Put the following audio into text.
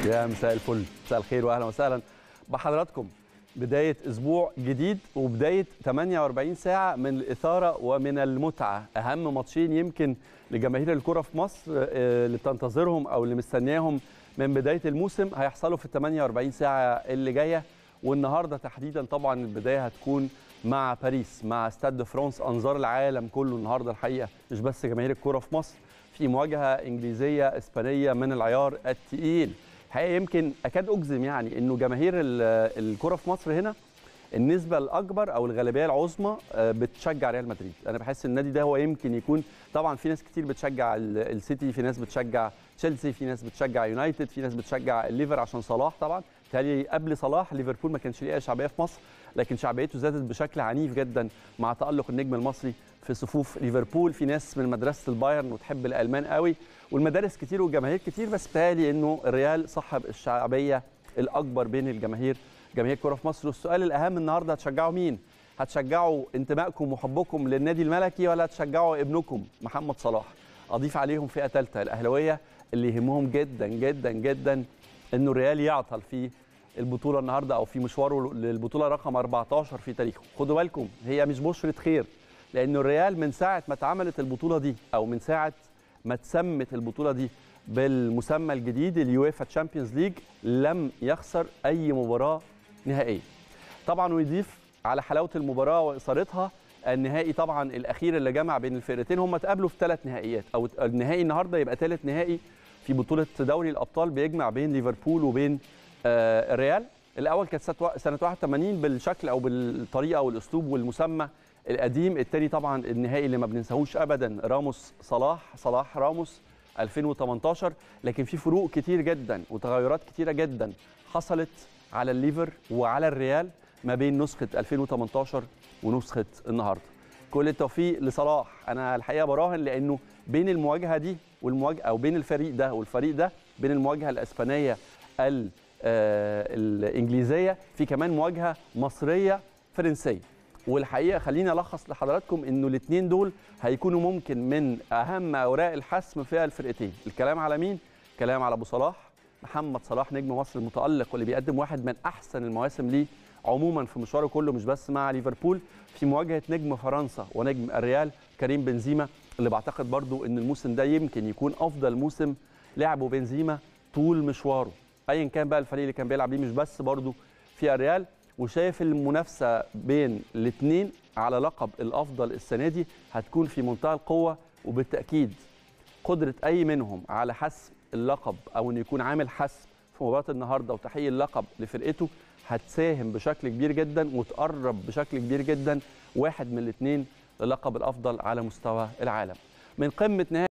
يا مساء الفل مساء الخير واهلا وسهلا بحضراتكم بدايه اسبوع جديد وبدايه 48 ساعه من الاثاره ومن المتعه اهم ماتشين يمكن لجماهير الكره في مصر آه، اللي بتنتظرهم او اللي مستنياهم من بدايه الموسم هيحصلوا في ال 48 ساعه اللي جايه والنهارده تحديدا طبعا البدايه هتكون مع باريس مع استاد فرانس انظار العالم كله النهارده الحقيقه مش بس جماهير الكره في مصر في مواجهه انجليزيه اسبانيه من العيار الثقيل الحقيقه يمكن اكاد اجزم يعني انه جماهير ال- الكره في مصر هنا النسبه الاكبر او الغالبيه العظمى آه، بتشجع ريال مدريد انا بحس النادي ده هو يمكن يكون طبعا في ناس كتير بتشجع ال- السيتي في ناس بتشجع تشيلسي في ناس بتشجع يونايتد في ناس بتشجع الليفر عشان صلاح طبعا بالتالي قبل صلاح ليفربول ما كانش ليه أي شعبيه في مصر لكن شعبيته زادت بشكل عنيف جدا مع تالق النجم المصري في صفوف ليفربول في ناس من مدرسه البايرن وتحب الالمان قوي والمدارس كتير والجماهير كتير بس بتهيألي انه الريال صاحب الشعبيه الاكبر بين الجماهير جماهير الكره في مصر والسؤال الاهم النهارده هتشجعوا مين؟ هتشجعوا انتمائكم وحبكم للنادي الملكي ولا هتشجعوا ابنكم محمد صلاح؟ اضيف عليهم فئه ثالثه الاهلاويه اللي يهمهم جدا جدا جدا انه الريال يعطل في البطوله النهارده او في مشواره للبطوله رقم 14 في تاريخه، خدوا بالكم هي مش بشره خير لانه الريال من ساعه ما اتعملت البطوله دي او من ساعه ما اتسمت البطوله دي بالمسمى الجديد اليويفا تشامبيونز ليج لم يخسر اي مباراه نهائيه. طبعا ويضيف على حلاوه المباراه واثارتها النهائي طبعا الاخير اللي جمع بين الفرقتين هم اتقابلوا في ثلاث نهائيات او النهائي النهارده يبقى ثالث نهائي في بطوله دوري الابطال بيجمع بين ليفربول وبين آه، الريال الاول كانت سنه سنة 81 بالشكل او بالطريقه والاسلوب والمسمى القديم الثاني طبعا النهائي اللي ما بننساهوش ابدا راموس صلاح صلاح راموس 2018 لكن في فروق كتير جدا وتغيرات كتيره جدا حصلت على الليفر وعلى الريال ما بين نسخه 2018 ونسخه النهارده كل التوفيق لصلاح انا الحقيقه براهن لانه بين المواجهه دي والمواجهه او بين الفريق ده والفريق ده بين المواجهه الاسبانيه ال- آه، الانجليزيه في كمان مواجهه مصريه فرنسيه والحقيقه خليني الخص لحضراتكم انه الاثنين دول هيكونوا ممكن من اهم اوراق الحسم في الفرقتين الكلام على مين كلام على ابو صلاح محمد صلاح نجم مصر المتالق واللي بيقدم واحد من احسن المواسم ليه عموما في مشواره كله مش بس مع ليفربول في مواجهه نجم فرنسا ونجم الريال كريم بنزيما اللي بعتقد برضو ان الموسم ده يمكن يكون افضل موسم لعبه بنزيما طول مشواره ايا كان بقى الفريق اللي كان بيلعب بيه مش بس برضو في الريال وشايف المنافسه بين الاثنين على لقب الافضل السنه دي هتكون في منتهى القوه وبالتاكيد قدره اي منهم على حسم اللقب او انه يكون عامل حسم في مباراه النهارده وتحقيق اللقب لفرقته هتساهم بشكل كبير جدا وتقرب بشكل كبير جدا واحد من الاثنين للقب الافضل على مستوى العالم من قمه نهائي